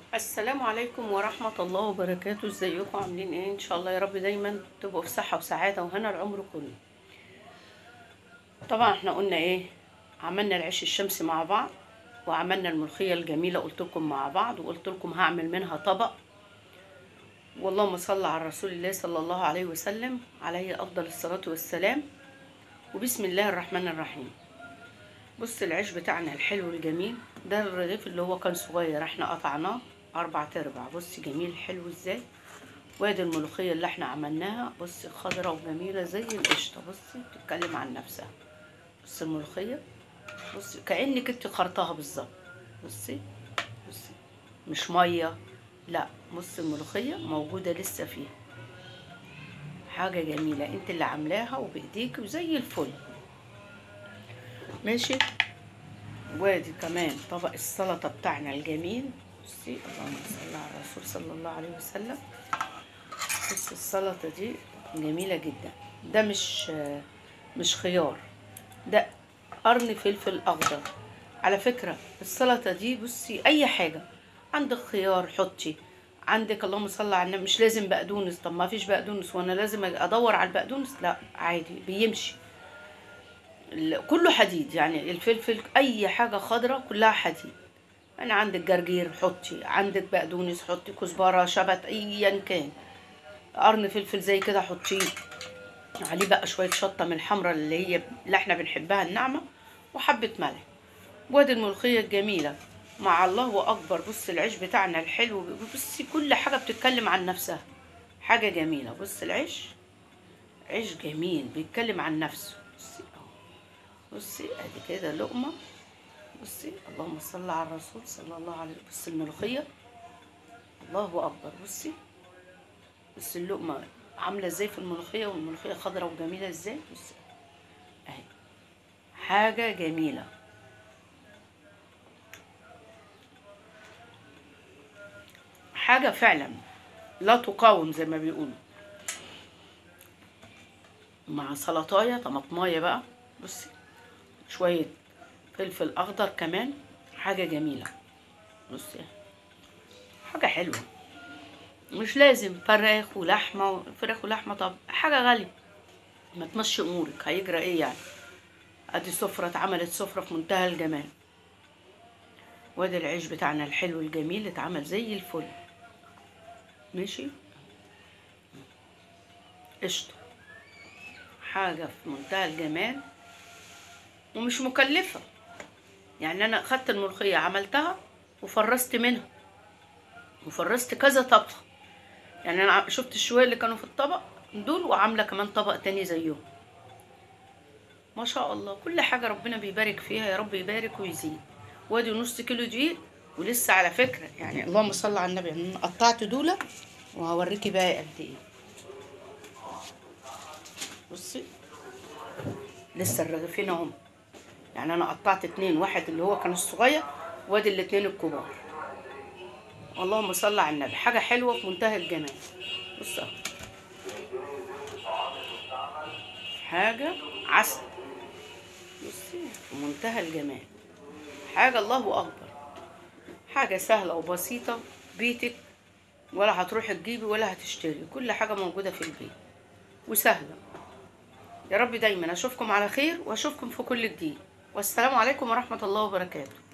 السلام عليكم ورحمة الله وبركاته ازيكم عاملين ايه ان شاء الله يا رب دايما تبقوا في صحة وسعادة وهنا العمر كله طبعا احنا قلنا ايه عملنا العيش الشمسي مع بعض وعملنا الملوخية الجميلة قلت لكم مع بعض وقلت لكم هعمل منها طبق واللهم صل على رسول الله صلى الله عليه وسلم عليه افضل الصلاة والسلام وبسم الله الرحمن الرحيم بص العيش بتاعنا الحلو الجميل ده الرغيف اللي هو كان صغير احنا قطعناه اربع تربع بص جميل حلو ازاي وادي الملوخيه اللي احنا عملناها بص خضرة وجميله زي القشطه بصي بتتكلم عن نفسها بص الملوخيه بص كانك انت خرطها بالظبط بصي بصي مش ميه لا بص الملوخيه موجوده لسه فيها حاجه جميله انت اللي عاملاها وبايديك وزي الفل ماشي وادي كمان طبق السلطه بتاعنا الجميل بصي اللهم صل على الرسول صلى الله عليه وسلم بص السلطه دي جميله جدا ده مش مش خيار ده قرن فلفل اخضر على فكره السلطه دي بصي اي حاجه عندك خيار حطي عندك اللهم صل على النبي مش لازم بقدونس طب ما فيش بقدونس وانا لازم ادور على البقدونس لا عادي بيمشي كله حديد يعني الفلفل اي حاجه خضراء كلها حديد انا عندك جرجير حطي عندك بقدونس حطي كزبره شبت ايا كان قرن فلفل زي كده حطيه عليه بقى شويه شطه من الحمراء اللي هي اللي احنا بنحبها الناعمه وحبه ملح وادي الملوخيه الجميله مع الله اكبر بص العيش بتاعنا الحلو بصي كل حاجه بتتكلم عن نفسها حاجه جميله بص العيش عيش جميل بيتكلم عن نفسه بصي بصي ادي كده لقمه بصي اللهم صل على الرسول صلى الله عليه وسلم بصي الملوخيه الله اكبر بصي بصي اللقمه عامله ازاي في الملوخيه والملوخيه خضراء وجميله ازاي بصي اهي حاجه جميله حاجه فعلا لا تقاوم زي ما بيقولوا مع سلطايه طماطمايه بقى بصي شويه فلفل اخضر كمان حاجه جميله بصي حاجه حلوه مش لازم فراخ ولحمه فراخ ولحمه طب حاجه غاليه ما تمشي امورك هيجرى ايه يعني ادي سفره اتعملت سفره في منتهى الجمال وادي العيش بتاعنا الحلو الجميل اتعمل زي الفل ماشي قشطه حاجه في منتهى الجمال ومش مكلفة يعني أنا خدت الملوخية عملتها وفرست منها وفرست كذا طبخ يعني أنا شفت الشوية اللي كانوا في الطبق دول وعاملة كمان طبق تاني زيهم ما شاء الله كل حاجة ربنا بيبارك فيها يا رب يبارك ويزيد وادي نص كيلو دقيق ولسه على فكرة يعني اللهم صل على النبي يعني قطعت دولة وهوريكي بقى قد ايه بصي لسه الرغيفين اهم يعني انا قطعت اتنين واحد اللي هو كان الصغير وادي الاتنين الكبار اللهم صل على النبي حاجة حلوة في منتهى الجمال بص اهو حاجة عسل بصي في منتهى الجمال حاجة الله أكبر حاجة سهلة وبسيطة بيتك ولا هتروحي تجيبي ولا هتشتري كل حاجة موجودة في البيت وسهلة يا رب دايما اشوفكم على خير واشوفكم في كل جديد والسلام عليكم ورحمه الله وبركاته